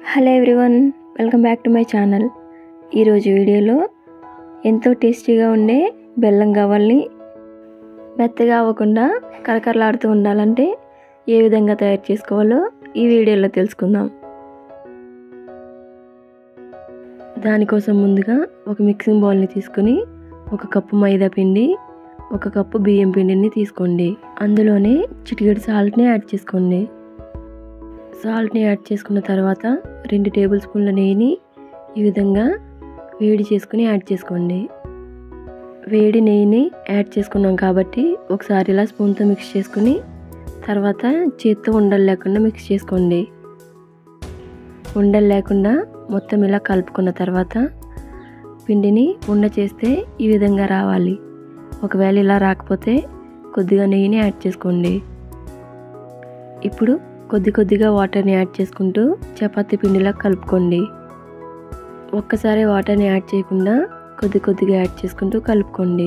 hello everyone welcome back to my channel ఈరోజు వీడియోలో ఎంతో టేస్టీగా ఉండే బెల్లం గవ్వల్ని మెత్తగా అవ్వకుండా కరకరలాడుతూ ఉండాలంటే ఏ విధంగా తయారు చేసుకోవాలో ఈ వీడియోలో తెలుసుకుందాం దానికోసం ముందుగా ఒక మిక్సింగ్ బౌల్ని తీసుకుని ఒక కప్పు మైదా పిండి ఒక కప్పు బియ్యం పిండిని తీసుకోండి అందులోనే చిటికెడు సాల్ట్ని యాడ్ చేసుకోండి సాల్ట్ని యాడ్ చేసుకున్న తర్వాత రెండు టేబుల్ స్పూన్ల నెయ్యిని ఈ విధంగా వేడి చేసుకుని యాడ్ చేసుకోండి వేడి నెయ్యిని యాడ్ చేసుకున్నాం కాబట్టి ఒకసారి ఇలా స్పూన్తో మిక్స్ చేసుకుని తర్వాత చేత్తో ఉండలు లేకుండా మిక్స్ చేసుకోండి ఉండలు లేకుండా మొత్తం ఇలా కలుపుకున్న తర్వాత పిండిని ఉండ చేస్తే ఈ విధంగా రావాలి ఒకవేళ ఇలా రాకపోతే కొద్దిగా నెయ్యిని యాడ్ చేసుకోండి ఇప్పుడు కొద్ది కొద్దిగా వాటర్ని యాడ్ చేసుకుంటూ చపాతీ పిండిలా కలుపుకోండి ఒక్కసారి వాటర్ని యాడ్ చేయకుండా కొద్ది కొద్దిగా యాడ్ చేసుకుంటూ కలుపుకోండి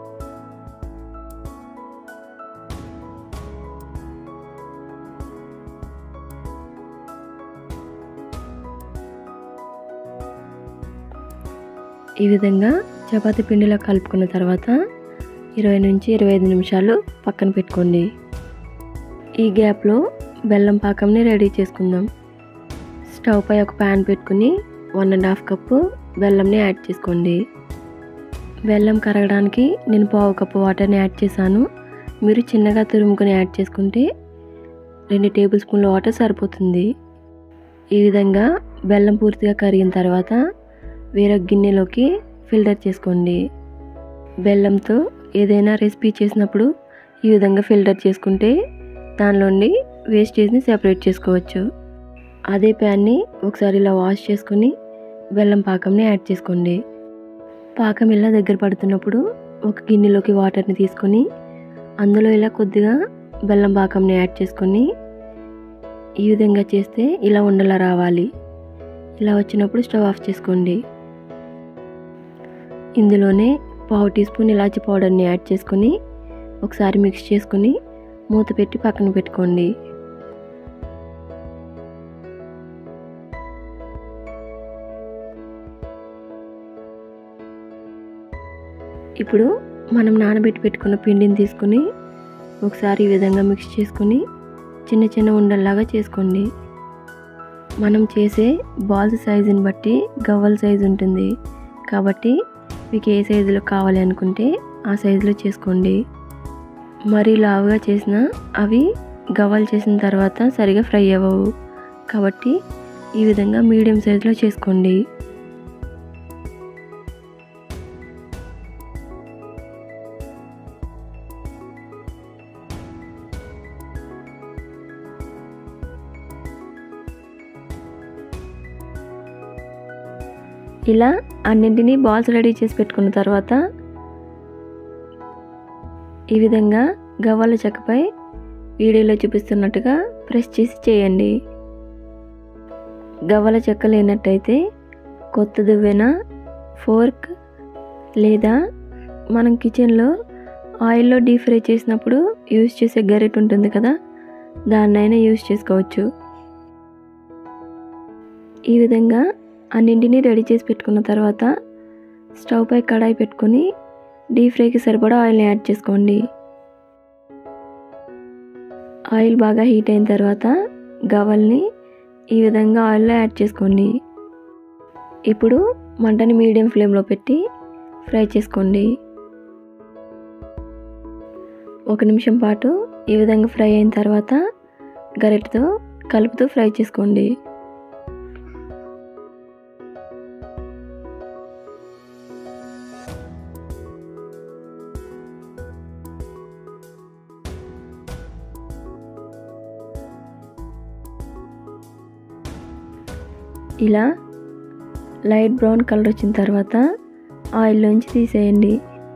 ఈ విధంగా చపాతీ పిండిలో కలుపుకున్న తర్వాత ఇరవై నుంచి ఇరవై ఐదు నిమిషాలు పక్కన పెట్టుకోండి ఈ గ్యాప్లో బెల్లం పాకంని రెడీ చేసుకుందాం స్టవ్ పై ఒక ప్యాన్ పెట్టుకుని వన్ అండ్ హాఫ్ కప్పు బెల్లంని యాడ్ చేసుకోండి బెల్లం కరగడానికి నేను పావు కప్పు వాటర్ని యాడ్ చేశాను మీరు చిన్నగా తురుముకొని యాడ్ చేసుకుంటే రెండు టేబుల్ స్పూన్ల వాటర్ సరిపోతుంది ఈ విధంగా బెల్లం పూర్తిగా కరిగిన తర్వాత వేరొక గిన్నెలోకి ఫిల్టర్ చేసుకోండి బెల్లంతో ఏదైనా రెసిపీ చేసినప్పుడు ఈ విధంగా ఫిల్టర్ చేసుకుంటే దానిలోని వేస్టేజ్ని సెపరేట్ చేసుకోవచ్చు అదే ప్యాన్ని ఒకసారి ఇలా వాష్ చేసుకుని బెల్లం పాకంని యాడ్ చేసుకోండి పాకం ఇలా దగ్గర పడుతున్నప్పుడు ఒక గిన్నెలోకి వాటర్ని తీసుకొని అందులో ఇలా కొద్దిగా బెల్లం పాకంని యాడ్ చేసుకొని ఈ విధంగా చేస్తే ఇలా ఉండలా రావాలి ఇలా వచ్చినప్పుడు స్టవ్ ఆఫ్ చేసుకోండి ఇందులోనే పావు టీ స్పూన్ ఇలాచి పౌడర్ని యాడ్ చేసుకొని ఒకసారి మిక్స్ చేసుకుని మూత పెట్టి పక్కన పెట్టుకోండి ఇప్పుడు మనం నానబెట్టి పెట్టుకున్న పిండిని తీసుకుని ఒకసారి ఈ విధంగా మిక్స్ చేసుకుని చిన్న చిన్న ఉండల్లాగా చేసుకోండి మనం చేసే బాల్స్ సైజుని బట్టి గవ్వల సైజు ఉంటుంది కాబట్టి మీకు ఏ సైజులో కావాలి అనుకుంటే ఆ సైజులో చేసుకోండి మరీ లావుగా చేసిన అవి గవ్వలు చేసిన తర్వాత సరిగా ఫ్రై అవ్వవు కాబట్టి ఈ విధంగా మీడియం సైజులో చేసుకోండి ఇలా అన్నింటినీ బాల్స్ రెడీ చేసి పెట్టుకున్న తర్వాత ఈ విధంగా గవ్వల చెక్కపై వీడియోలో చూపిస్తున్నట్టుగా ప్రెస్ చేసి చేయండి గవ్వల చెక్క లేనట్టయితే కొత్త దువ్వెన ఫోర్క్ లేదా మనం కిచెన్లో ఆయిల్లో డీప్ ఫ్రై చేసినప్పుడు యూజ్ చేసే గరిట ఉంటుంది కదా దాన్నైనా యూజ్ చేసుకోవచ్చు ఈ విధంగా అన్నింటినీ రెడీ చేసి పెట్టుకున్న తర్వాత స్టవ్ పై కడాయి పెట్టుకొని డీప్ ఫ్రైకి సరిపడా ఆయిల్ని యాడ్ చేసుకోండి ఆయిల్ బాగా హీట్ అయిన తర్వాత గవల్ని ఈ విధంగా ఆయిల్లో యాడ్ చేసుకోండి ఇప్పుడు మంటని మీడియం ఫ్లేమ్లో పెట్టి ఫ్రై చేసుకోండి ఒక నిమిషం పాటు ఈ విధంగా ఫ్రై అయిన తర్వాత గరిటతో కలుపుతూ ఫ్రై చేసుకోండి ఇలా లైట్ బ్రౌన్ కలర్ వచ్చిన తర్వాత ఆయిల్లోంచి తీసేయండి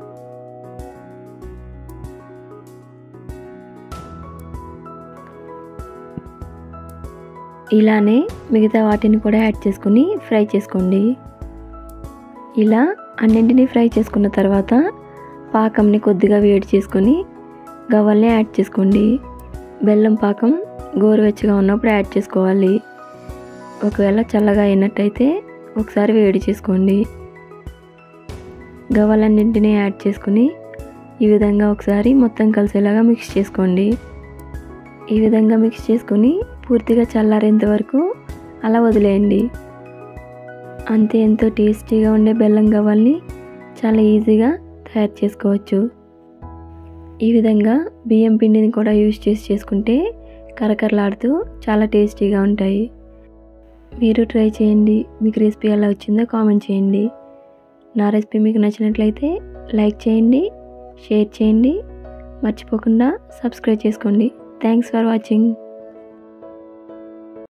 ఇలానే మిగతా వాటిని కూడా యాడ్ చేసుకుని ఫ్రై చేసుకోండి ఇలా అన్నింటినీ ఫ్రై చేసుకున్న తర్వాత పాకంని కొద్దిగా వేడి చేసుకొని గవ్వల్ని యాడ్ చేసుకోండి బెల్లం పాకం గోరువెచ్చగా ఉన్నప్పుడు యాడ్ చేసుకోవాలి ఒకవేళ చల్లగా అయినట్టయితే ఒకసారి వేడి చేసుకోండి గవ్వలన్నింటినీ యాడ్ చేసుకుని ఈ విధంగా ఒకసారి మొత్తం కలిసేలాగా మిక్స్ చేసుకోండి ఈ విధంగా మిక్స్ చేసుకుని పూర్తిగా చల్లారేంత వరకు అలా వదిలేయండి అంతే ఎంతో టేస్టీగా ఉండే బెల్లం గవ్వల్ని చాలా ఈజీగా తయారు చేసుకోవచ్చు ఈ విధంగా బియ్యం పిండిని కూడా యూజ్ చేసి చేసుకుంటే కరకరలాడుతూ చాలా టేస్టీగా ఉంటాయి మీరు ట్రై చేయండి మీకు రెసిపీ ఎలా వచ్చిందో కామెంట్ చేయండి నా రెసిపీ మీకు నచ్చినట్లయితే లైక్ చేయండి షేర్ చేయండి మర్చిపోకుండా సబ్స్క్రైబ్ చేసుకోండి థ్యాంక్స్ ఫర్ వాచింగ్